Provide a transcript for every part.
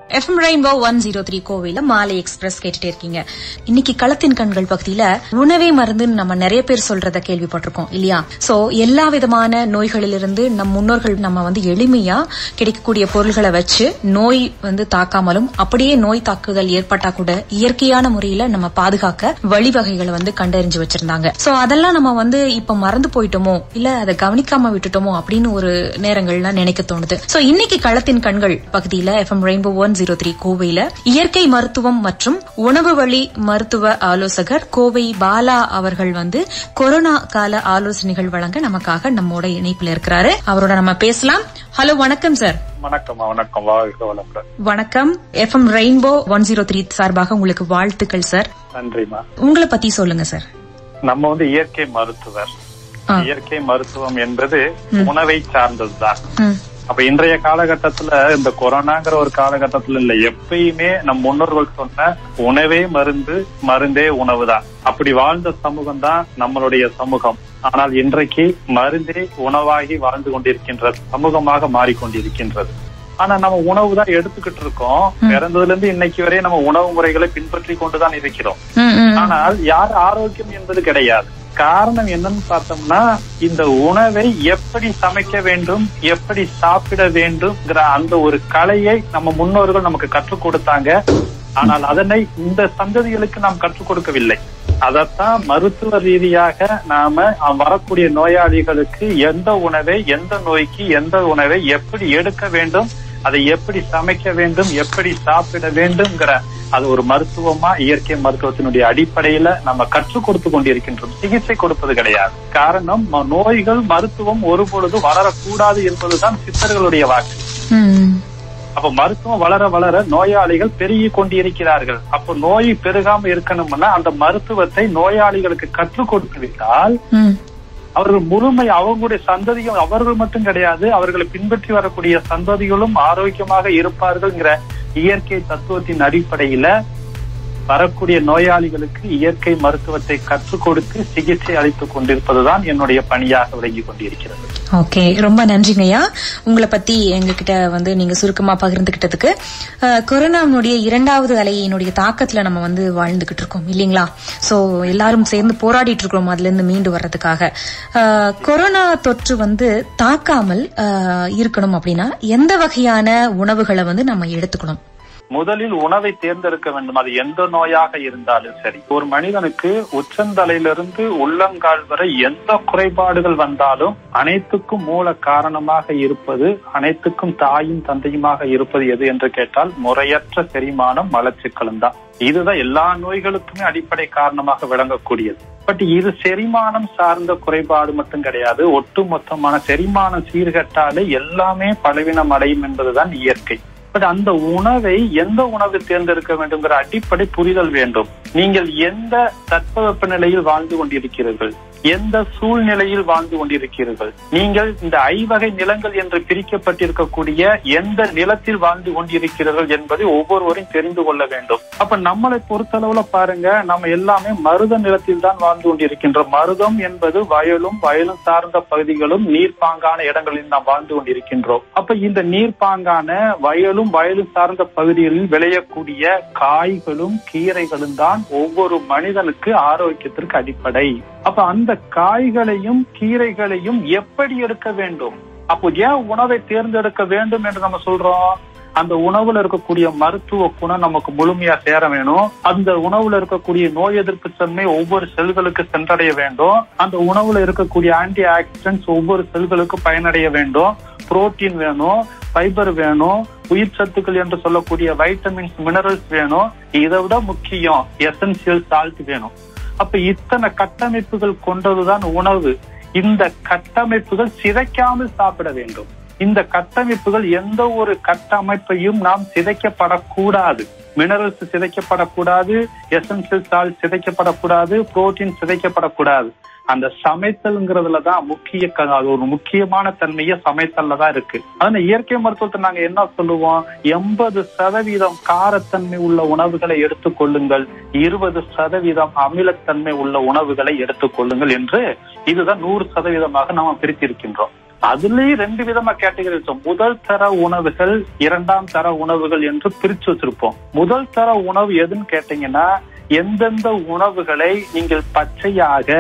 FM Rainbow one zero three கோவில மாலை express கேட்டுட்டே இருக்கீங்க இன்னைக்கு களத்தின் கண்கள் பகுதியில உணவே மருந்துன்னு நம்ம நிறைய பேர் சொல்றத கேள்விப்பட்டிருக்கோம் இல்லையா சோ எல்லா விதமான நோய்களிலிருந்து நம் முன்னோர்கள் நம்ம வந்து எளிமையா கிடைக்கக்கூடிய பொருள்களை வச்சு நோய் வந்து தாக்காமலும் அப்படியே நோய் தாக்குதல் ஏற்பட்டா கூட இயற்கையான முறையில நம்ம பாதுகாக்க வழிவகைகளை வந்து கண்டறிஞ்சு வச்சிருந்தாங்க சோ அதெல்லாம் நம்ம வந்து இப்ப மறந்து போயிட்டோமோ இல்ல அதை கவனிக்காம விட்டுட்டோமோ அப்படின்னு ஒரு நேரங்கள்லாம் நினைக்க தோணுது சோ இன்னைக்கு களத்தின் கண்கள் பகுதியில FM Rainbow one zero three கோவையில இயற்கை மருத்துவம் மற்றும் உணவு வழி மருத்துவ ஆலோசகர் கோவை பாலா அவர்கள் வந்து கொரோனா கால ஆலோசனைகள் வழங்க நமக்காக நம்மோட இணைப்புல இருக்கிறாரு அவரோட நம்ம பேசலாம் ஹலோ வணக்கம் சார் வணக்கம் வணக்கம் வாழ்க வளமுடன் வணக்கம் FM Rainbow one zero three சார்பாக உங்களுக்கு வாழ்த்துக்கள் சார் நன்றிமா உங்களை பத்தி சொல்லுங்க சார் நம்ம வந்து இயற்கை மருத்துவர் ஆ. இயற்கை மருத்துவம் என்பது உணவை சார்ந்ததுதான் ம், அப்ப இன்றைய காலகட்டத்துல இந்த கொரோனாங்கிற ஒரு காலகட்டத்துல இல்ல எப்பயுமே நம் முன்னோர்கள் சொன்ன உணவே மருந்து மருந்தே உணவுதான் அப்படி வாழ்ந்த சமூகம் தான் நம்மளுடைய சமூகம் ஆனால் இன்றைக்கு மருந்தே உணவாகி வாழ்ந்து கொண்டிருக்கின்ற சமூகமாக மாறிக்கொண்டிருக்கின்றது ஆனா நம்ம உணவு தான் எடுத்துக்கிட்டு இருக்கோம் பிறந்ததுல இருந்து இன்னைக்கு வரை நம்ம உணவு முறைகளை பின்பற்றி கொண்டுதான் இருக்கிறோம் ம், ம், ஆனால் யார் ஆரோக்கியம் என்பது கிடையாது காரணம் என்னன்னு பார்த்தோம்னா இந்த உணவை எப்படி சமைக்க வேண்டும் எப்படி சாப்பிட வேண்டும்ங்கிற அந்த ஒரு கலையை நம்ம முன்னோர்கள் நமக்கு கற்றுக் கொடுத்தாங்க ஆனால் அதனை இந்த சந்ததிகளுக்கு நாம் கற்றுக் கொடுக்கவில்லை அதத்தான் மருத்துவ ரீதியாக நாம வரக்கூடிய நோயாளிகளுக்கு எந்த உணவை எந்த நோய்க்கு எந்த உணவை எப்படி எடுக்க வேண்டும் அதை எப்படி சமைக்க வேண்டும் எப்படி சாப்பிட வேண்டும்ங்கிற அது ஒரு மருத்துவமா இயற்கை மருத்துவத்தினுடைய அடிப்படையில நம்ம கற்றுக் கொடுத்து கொண்டிருக்கின்றோம் சிகிச்சை கொடுப்பது கிடையாது காரணம் ம- நோய்கள் மருத்துவம் ஒருபொழுதும் வளரக்கூடாது என்பதுதான் சித்தர்களுடைய வாக்கு ம், அப்ப மருத்துவம் வளர வளர நோயாளிகள் பெருகி கொண்டிருக்கிறார்கள் அப்போ நோய் பெருகாம இருக்கணும்னா அந்த மருத்துவத்தை நோயாளிகளுக்கு கற்றுக் கொடுத்து விட்டால் ம், அவர்கள் முழுமை அவர்களுடைய சந்ததியும் அவர்கள் மட்டும் கிடையாது அவர்களை பின்பற்றி வரக்கூடிய சந்ததிகளும் ஆரோக்கியமாக இருப்பார்கள்ங்கிற இயற்கை தத்துவத்தின் அடிப்படையில வரக்கூடிய நோயாளிகளுக்கு இயற்கை மருத்துவத்தை கற்றுக் கொடுத்து சிகிச்சை அளித்துக் கொண்டிருப்பதுதான் என்னுடைய பணியாக விளங்கி கொண்டிருக்கிறது ஓகே ரொம்ப நன்றிங்கய்யா உங்களை பத்தி எங்ககிட்ட வந்து நீங்க சுருக்கமா பகிர்ந்துகிட்டதுக்கு அஹ், கொரோனாவினுடைய இரண்டாவது அலையினுடைய தாக்கத்துல நம்ம வந்து வாழ்ந்துகிட்டு இருக்கோம் இல்லீங்களா சோ எல்லாரும் சேர்ந்து போராடிட்டு இருக்கிறோம் அதுல இருந்து மீண்டு வர்றதுக்காக அஹ், கொரோனா தொற்று வந்து தாக்காமல் அஹ், இருக்கணும் அப்படின்னா எந்த வகையான உணவுகளை வந்து நம்ம எடுத்துக்கணும் முதலில் உணவை தேர்ந்தெடுக்க வேண்டும் அது எந்த நோயாக இருந்தாலும் சரி ஒரு மனிதனுக்கு உச்சந்தலையிலிருந்து உள்ளங்கால் வரை எந்த குறைபாடுகள் வந்தாலும் அனைத்துக்கும் மூல காரணமாக இருப்பது அனைத்துக்கும் தாயும் தந்தையுமாக இருப்பது எது என்று கேட்டால் முறையற்ற செரிமானம் மலச்சிக்கலும் தான் இதுதான் எல்லா நோய்களுக்குமே அடிப்படை காரணமாக விளங்கக்கூடியது பட் இது செரிமானம் சார்ந்த குறைபாடு மட்டும் கிடையாது ஒட்டுமொத்தமான செரிமானம் சீர்கட்டாலே எல்லாமே பலவீனம் அடையும் என்பதுதான் இயற்கை பட் அந்த உணவை எந்த உணவு தேர்ந்தெடுக்க வேண்டும்ங்கிற அடிப்படை புரிதல் வேண்டும் நீங்கள் எந்த தட்பவெப்ப நிலையில் வாழ்ந்து கொண்டிருக்கிறீர்கள் எந்த சூழ்நிலையில் வாழ்ந்து கொண்டிருக்கிறீர்கள் நீங்கள் இந்த ஐவகை நிலங்கள் என்று பிரிக்கப்பட்டிருக்கக்கூடிய எந்த நிலத்தில் வாழ்ந்து கொண்டிருக்கிறீர்கள் என்பதை ஒவ்வொருவரும் தெரிந்து கொள்ள வேண்டும் அப்ப நம்மளை பொறுத்தளவுல பாருங்க நம்ம எல்லாமே மருத நிலத்தில் தான் வாழ்ந்து கொண்டிருக்கின்றோம் மருதம் என்பது வயலும் வயலும் சார்ந்த பகுதிகளும் நீர்ப்பாங்கான இடங்களில் நாம் வாழ்ந்து கொண்டிருக்கின்றோம் அப்ப இந்த நீர்ப்பாங்கான வயலும் வயலும் சார்ந்த பகுதிகளில் விளையக்கூடிய காய்களும் கீரைகளும் தான் ஒவ்வொரு மனிதனுக்கு ஆரோக்கியத்திற்கு அடிப்படை அப்ப அந்த காய்களையும் கீரைகளையும் எப்படி எடுக்க வேண்டும் அப்போ ஏன் உணவை தேர்ந்தெடுக்க வேண்டும் என்று நம்ம சொல்றோம் அந்த உணவுல இருக்கக்கூடிய மருத்துவ குணம் நமக்கு முழுமையா சேர வேணும் அந்த உணவுல இருக்கக்கூடிய நோய் எதிர்ப்பு தன்மை ஒவ்வொரு செல்களுக்கு சென்றடைய வேண்டும் அந்த உணவுல இருக்கக்கூடிய ஆன்டி ஆக்சிடென்ட்ஸ் ஒவ்வொரு செல்களுக்கு பயனடைய வேண்டும் புரோட்டீன் வேணும் ஃபைபர் வேணும் உயிர் சத்துக்கள் என்று சொல்லக்கூடிய வைட்டமின்ஸ் மினரல்ஸ் வேணும் இதை விட முக்கியம் எசென்சியல் சால்ட் வேணும் அப்ப இத்தனை கட்டமைப்புகள் கொண்டதுதான் உணவு இந்த கட்டமைப்புகள் சிதைக்காமல் சாப்பிட வேண்டும் இந்த கட்டமைப்புகள் எந்த ஒரு கட்டமைப்பையும் நாம் சிதைக்கப்படக்கூடாது மினரல்ஸ் சிதைக்கப்படக்கூடாது எசென்சியல் சால்ட் சிதைக்கப்படக்கூடாது புரோட்டீன் சிதைக்கப்படக்கூடாது அந்த சமைத்தல்ங்கிறதுல தான் முக்கிய க- அது ஒரு முக்கியமான தன்மையே சமைத்தல்ல தான் இருக்கு அதனால இயற்கை மருத்துவத்தை நாங்க என்ன சொல்லுவோம் எண்பது சதவீதம் காரத்தன்மை உள்ள உணவுகளை எடுத்துக்கொள்ளுங்கள் இருபது சதவீதம் அமிலத்தன்மை உள்ள உணவுகளை எடுத்துக்கொள்ளுங்கள் என்று இதுதான் நூறு சதவீதமாக நாம பிரித்திருக்கின்றோம் அதுலயும் ரெண்டு விதமா கேட்டகரி வச்சோம் முதல் தர உணவுகள் இரண்டாம் தர உணவுகள் என்று பிரிச்சு வச்சிருப்போம் முதல் தர உணவு எதுன்னு கேட்டீங்கன்னா எந்தெந்த உணவுகளை நீங்கள் பச்சையாக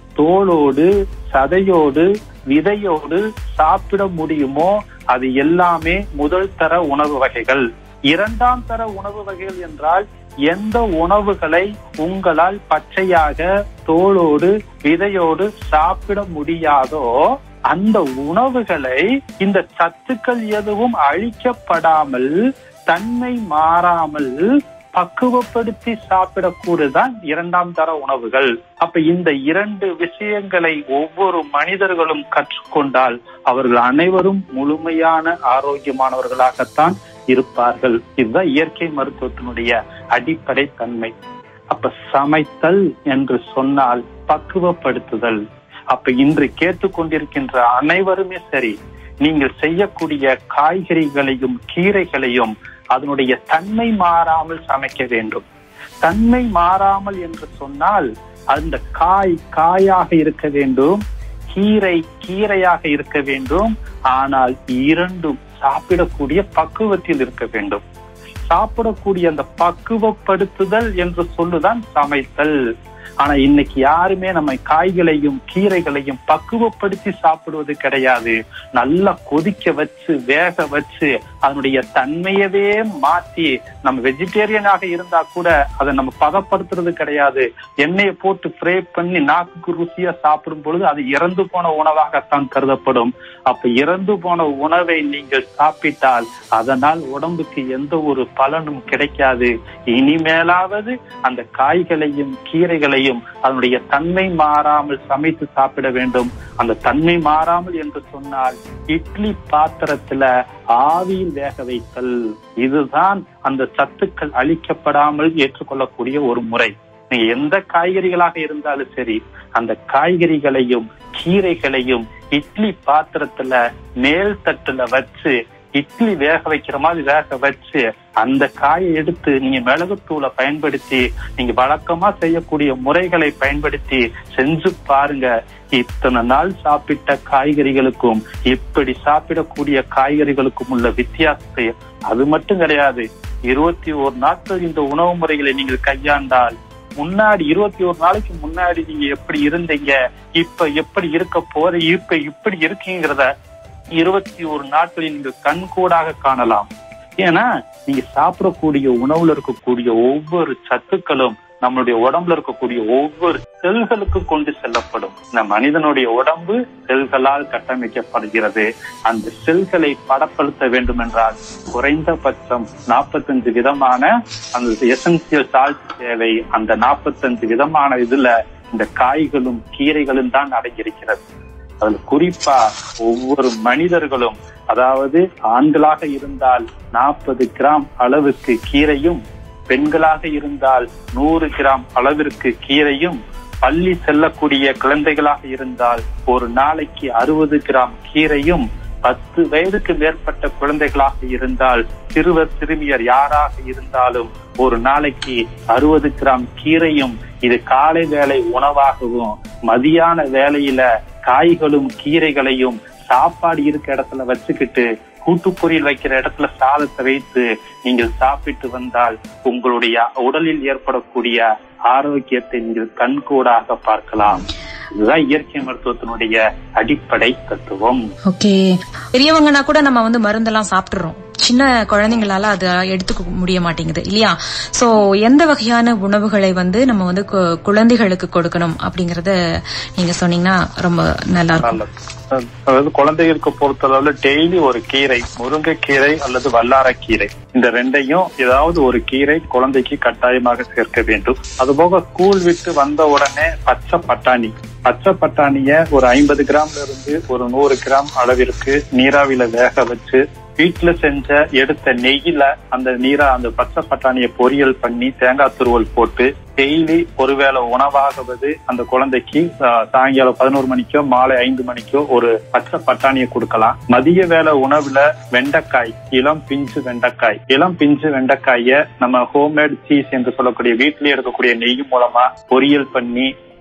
தோலோடு சதையோடு விதையோடு சாப்பிட முடியுமோ அது எல்லாமே முதல் தர உணவு வகைகள் இரண்டாம் தர உணவு வகைகள் என்றால் எந்த உணவுகளை உங்களால் பச்சையாக தோலோடு விதையோடு சாப்பிட முடியாதோ அந்த உணவுகளை இந்த சத்துக்கள் எதுவும் அழிக்கப்படாமல் தன்மை மாறாமல் பக்குவப்படுத்தி சாப்பிடக்கூடியதான் இரண்டாம் தர உணவுகள் அப்ப இந்த இரண்டு விஷயங்களை ஒவ்வொரு மனிதர்களும் கற்றுக்கொண்டால் அவர்கள் அனைவரும் முழுமையான ஆரோக்கியமானவர்களாகத்தான் இருப்பார்கள் இதுதான் இயற்கை மருத்துவத்தினுடைய அடிப்படை தன்மை அப்ப சமைத்தல் என்று சொன்னால் பக்குவப்படுத்துதல் அப்ப இன்று கேட்டுக்கொண்டிருக்கின்ற அனைவருமே சரி நீங்கள் செய்யக்கூடிய காய்கறிகளையும் கீரைகளையும் அதனுடைய தன்மை மாறாமல் சமைக்க வேண்டும் தன்மை மாறாமல் என்று சொன்னால் அந்த காய் காயாக இருக்க வேண்டும் கீரை கீரையாக இருக்க வேண்டும் ஆனால் இரண்டும் சாப்பிடக்கூடிய பக்குவத்தில் இருக்க வேண்டும் சாப்பிடக்கூடிய அந்த பக்குவப்படுத்துதல் என்று சொல்லுதான் சமைத்தல் ஆனா இன்னைக்கு யாருமே நம்ம காய்களையும் கீரைகளையும் பக்குவப்படுத்தி சாப்பிடுவது கிடையாது நல்லா கொதிக்க வச்சு வேக வச்சு அதனுடைய தன்மையவே மாத்தி நம்ம வெஜிடேரியனாக இருந்தா கூட அதை நம்ம பதப்படுத்துறது கிடையாது எண்ணெயை போட்டு ஃப்ரை பண்ணி நாக்குக்கு ருசியா சாப்பிடும் பொழுது அது இறந்து போன உணவாகத்தான் கருதப்படும் அப்ப இறந்து போன உணவை நீங்கள் சாப்பிட்டால் அதனால் உடம்புக்கு எந்த ஒரு பலனும் கிடைக்காது இனிமேலாவது அந்த காய்களையும் கீரைகளையும் அதனுடைய தன்மை மாறாமல் சமைத்து சாப்பிட வேண்டும் அந்த தன்மை மாறாமல் என்று சொன்னால் இட்லி பாத்திரத்துல ஆவியில் வேக வைத்தல் இதுதான் அந்த சத்துக்கள் அழிக்கப்படாமல் ஏற்றுக்கொள்ளக்கூடிய ஒரு முறை நீங்க எந்த காய்கறிகளாக இருந்தாலும் சரி அந்த காய்கறிகளையும் கீரைகளையும் இட்லி பாத்திரத்துல மேல் தட்டுல வச்சு இட்லி வேக வைக்கிற மாதிரி வேக வச்சு அந்த காயை எடுத்து நீங்க மிளகுத்தூளை பயன்படுத்தி நீங்க வழக்கமா செய்யக்கூடிய முறைகளை பயன்படுத்தி செஞ்சு பாருங்க இத்தனை நாள் சாப்பிட்ட காய்கறிகளுக்கும் இப்படி சாப்பிடக்கூடிய காய்கறிகளுக்கும் உள்ள வித்தியாசத்தை அது மட்டும் கிடையாது இருபத்தி ஒரு நாட்கள் இந்த உணவு முறைகளை நீங்கள் கையாண்டால் முன்னாடி இருபத்தி ஒரு நாளைக்கு முன்னாடி நீங்க எப்படி இருந்தீங்க இப்ப எப்படி இருக்க போற இப்ப இப்படி இருக்கீங்கிறத இருபத்தி ஒரு நாட்களில் நீங்கள் கண்கூடாக காணலாம் ஏன்னா நீங்க சாப்பிடக்கூடிய உணவுல இருக்கக்கூடிய ஒவ்வொரு சத்துக்களும் நம்மளுடைய உடம்புல இருக்கக்கூடிய ஒவ்வொரு செல்களுக்கு கொண்டு செல்லப்படும் இந்த மனிதனுடைய உடம்பு செல்களால் கட்டமைக்கப்படுகிறது அந்த செல்களை படப்படுத்த வேண்டும் என்றால் குறைந்தபட்சம் நாற்பத்தஞ்சு விதமான அந்த எசென்சியல் சால்ட் தேவை அந்த நாற்பத்தஞ்சு விதமான இதுல இந்த காய்களும் கீரைகளும் தான் அடங்கியிருக்கிறது அதுல குறிப்பா ஒவ்வொரு மனிதர்களும் அதாவது ஆண்களாக இருந்தால் நாற்பது கிராம் அளவுக்கு கீரையும் பெண்களாக இருந்தால் நூறு கிராம் அளவிற்கு கீரையும் பள்ளி செல்லக்கூடிய குழந்தைகளாக இருந்தால் ஒரு நாளைக்கு அறுபது கிராம் கீரையும் பத்து வயதுக்கு மேற்பட்ட குழந்தைகளாக இருந்தால் சிறுவர் சிறுமியர் யாராக இருந்தாலும் ஒரு நாளைக்கு அறுபது கிராம் கீரையும் இது காலை வேலை உணவாகவும் மதியான வேலையில காய்களும் கீரைகளையும் சாப்பாடு இருக்க இடத்துல வச்சுக்கிட்டு கூட்டு பொரியல் வைக்கிற இடத்துல சாதத்தை வைத்து நீங்கள் சாப்பிட்டு வந்தால் உங்களுடைய உடலில் ஏற்படக்கூடிய ஆரோக்கியத்தை நீங்கள் கண்கூடாக பார்க்கலாம் இதுதான் இயற்கை மருத்துவத்தினுடைய அடிப்படை தத்துவம் ஓகே பெரியவங்கன்னா கூட நம்ம வந்து மருந்தெல்லாம் சாப்பிட்டுறோம் சின்ன குழந்தைங்களால அது எடுத்துக்க முடிய மாட்டேங்குது இல்லையா சோ எந்த வகையான உணவுகளை வந்து நம்ம வந்து கு- குழந்தைகளுக்கு கொடுக்கணும் அப்படிங்கறத நீங்க சொன்னீங்கன்னா ரொம்ப நல்லா இருக்கும் நல்லது அதாவது குழந்தைகளுக்கு பொறுத்தளவுல டெய்லி ஒரு கீரை முருங்கைக்கீரை அல்லது வல்லாரக்கீரை இந்த ரெண்டையும் ஏதாவது ஒரு கீரை குழந்தைக்கு கட்டாயமாக சேர்க்க வேண்டும் அதுபோக ஸ்கூல் விட்டு வந்த உடனே பச்சை பட்டாணி பச்சை பட்டாணிய ஒரு ஐம்பது கிராம்ல இருந்து ஒரு நூறு கிராம் அளவிற்கு நீராவில வேக வச்சு வீட்டுல செஞ்ச எடுத்த நெய்யில அந்த நீரா அந்த பச்சை பட்டாணியை பொரியல் பண்ணி தேங்காய் துருவல் போட்டு டெய்லி ஒருவேளை உணவாகுவது அந்த குழந்தைக்கு ஆஹ், சாயங்காலம் பதினோரு மணிக்கோ மாலை ஐந்து மணிக்கோ ஒரு பச்சை பட்டாணியை கொடுக்கலாம் மதிய வேளை உணவுல வெண்டைக்காய் இளம் பிஞ்சு வெண்டைக்காய் இளம் பிஞ்சு வெண்டைக்காய நம்ம ஹோம்மேட் சீஸ் என்று சொல்லக்கூடிய வீட்டிலேயே எடுக்கக்கூடிய நெய் மூலமா பொரியல் பண்ணி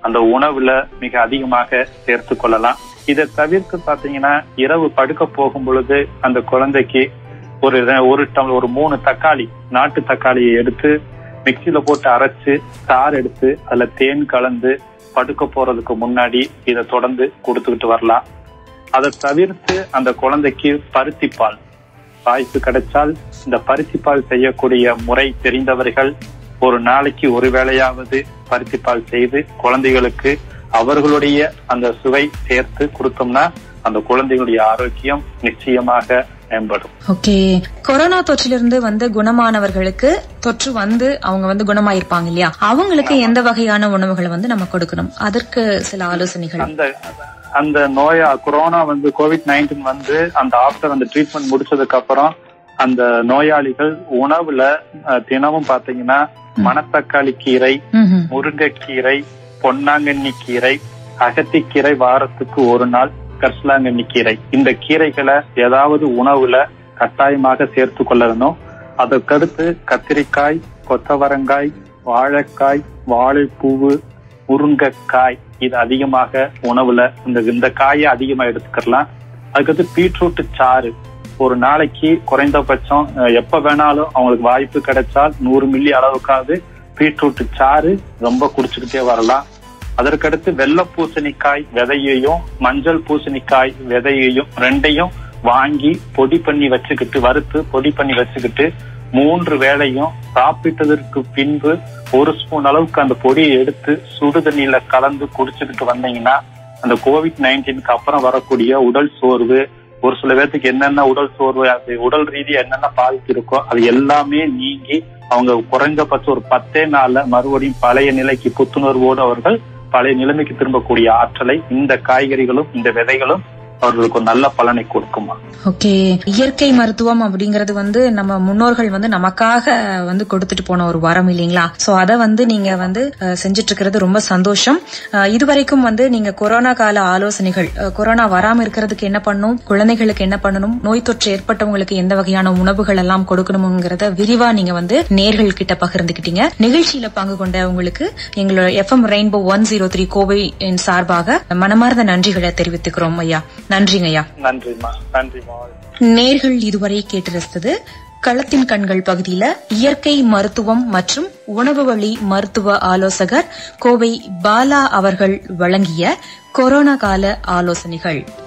அந்த உணவுல மிக அதிகமாக சேர்த்து கொள்ளலாம் இதை தவிர்த்து பாத்தீங்கன்னா இரவு படுக்க போகும் பொழுது அந்த குழந்தைக்கு ஒரு ஒரு டம்ளர் ஒரு மூணு தக்காளி நாட்டு தக்காளியை எடுத்து மிக்சியில போட்டு அரைச்சு சாறு எடுத்து அதுல தேன் கலந்து படுக்க போறதுக்கு முன்னாடி இதை தொடர்ந்து கொடுத்துக்கிட்டு வரலாம் அதை தவிர்த்து அந்த குழந்தைக்கு பருத்திப்பால் வாய்ப்பு கிடைச்சால் இந்த பருத்திப்பால் செய்யக்கூடிய முறை தெரிந்தவர்கள் ஒரு நாளைக்கு ஒரு வேளையாவது பருத்திப்பால் செய்து குழந்தைகளுக்கு அவர்களுடைய அந்த சுவை சேர்த்து கொடுத்தோம்னா அந்த குழந்தைகளுடைய ஆரோக்கியம் நிச்சயமாக மேம்படும் ஓகே கொரோனா தொற்றிலிருந்து வந்து குணமானவர்களுக்கு தொற்று வந்து அவங்க வந்து குணமாயிருப்பாங்க இல்லையா அவங்களுக்கு எந்த வகையான உணவுகளை வந்து நம்ம கொடுக்கணும் அதற்கு சில ஆலோசனைகள் அந்த அந்த நோயா கொரோனா வந்து கோவிட் நைன்டீன் வந்து அந்த ஆஃப்டர் அந்த ட்ரீட்மெண்ட் முடிச்சதுக்கு அப்புறம் அந்த நோயாளிகள் உணவுல அஹ், தினமும் பாத்தீங்கன்னா மணத்தக்காளி கீரை ம்ஹும். முருங்கைக்கீரை பொன்னாங்கண்ணி கீரை அகத்திக்கீரை வாரத்துக்கு ஒரு நாள் கரிசலாங்கண்ணி கீரை இந்த கீரைகளை ஏதாவது உணவுல கட்டாயமாக சேர்த்து கொள்ள வேணும் அதற்கடுத்து கத்திரிக்காய் கொத்தவரங்காய் வாழைக்காய் வாழைப்பூவு முருங்கைக்காய் இது அதிகமாக உணவுல இந்த இந்த காயை அதிகமா எடுத்துக்கலாம் அதுக்கடுத்து பீட்ரூட் சாறு ஒரு நாளைக்கு குறைந்தபட்சம் அஹ், எப்ப வேணாலும் அவங்களுக்கு வாய்ப்பு கிடைச்சால் நூறு மில்லி அளவுக்காவது பீட்ரூட் சாறு ரொம்ப குடிச்சுக்கிட்டே வரலாம் அதற்கடுத்து வெள்ளை பூசணிக்காய் விதையையும் மஞ்சள் பூசணிக்காய் விதையையும் ரெண்டையும் வாங்கி பொடி பண்ணி வச்சுக்கிட்டு வறுத்து பொடி பண்ணி வச்சுக்கிட்டு மூன்று வேளையும் சாப்பிட்டதற்கு பின்பு ஒரு ஸ்பூன் அளவுக்கு அந்த பொடியை எடுத்து சுடு தண்ணியில கலந்து குடிச்சுக்கிட்டு வந்தீங்கன்னா அந்த கோவிட் நைன்டீனுக்கு அப்புறம் வரக்கூடிய உடல் சோர்வு ஒரு சில பேர்த்துக்கு என்னென்ன உடல் சோர்வு அது உடல் ரீதியா என்னென்ன பாதிப்பு இருக்கோ அது எல்லாமே நீங்கி அவங்க குறைந்தபட்சம் ஒரு பத்தே நாள்ல மறுபடியும் பழைய நிலைக்கு புத்துணர்வோடு அவர்கள் பழைய நிலைமைக்கு திரும்பக்கூடிய ஆற்றலை இந்த காய்கறிகளும் இந்த விதைகளும் அவர்களுக்கு ஒரு நல்ல பலனை கொடுக்குமா ஓகே இயற்கை மருத்துவம் அப்படிங்கறது வந்து நம்ம முன்னோர்கள் வந்து நமக்காக வந்து கொடுத்துட்டு போன ஒரு வரம் இல்லைங்களா சோ அத வந்து நீங்க வந்து அஹ், செஞ்சுட்டு இருக்கிறது ரொம்ப சந்தோஷம் அஹ், இதுவரைக்கும் வந்து நீங்க கொரோனா கால ஆலோசனைகள் அஹ், கொரோனா வராம இருக்கிறதுக்கு என்ன பண்ணணும் குழந்தைகளுக்கு என்ன பண்ணணும் நோய் தொற்று ஏற்பட்டவங்களுக்கு எந்த வகையான உணவுகள் எல்லாம் கொடுக்கணுங்கிறத விரிவா நீங்க வந்து நேர்கள் கிட்ட பகிர்ந்துக்கிட்டீங்க நிகழ்ச்சியில பங்கு கொண்ட உங்களுக்கு எங்களோட FM Rainbow one zero three Kovai சார்பாக மனமார்ந்த நன்றிகளை தெரிவித்துக்கிறோம் ஐயா நன்றிங்க ஐயா நன்றிம்மா நன்றிம்மா நேர்கள் இதுவரை கேட்டு ரசித்தது களத்தின் கண்கள் பகுதியில இயற்கை மருத்துவம் மற்றும் உணவு வழி மருத்துவ ஆலோசகர் கோவை பாலா அவர்கள் வழங்கிய கொரோனா கால ஆலோசனைகள்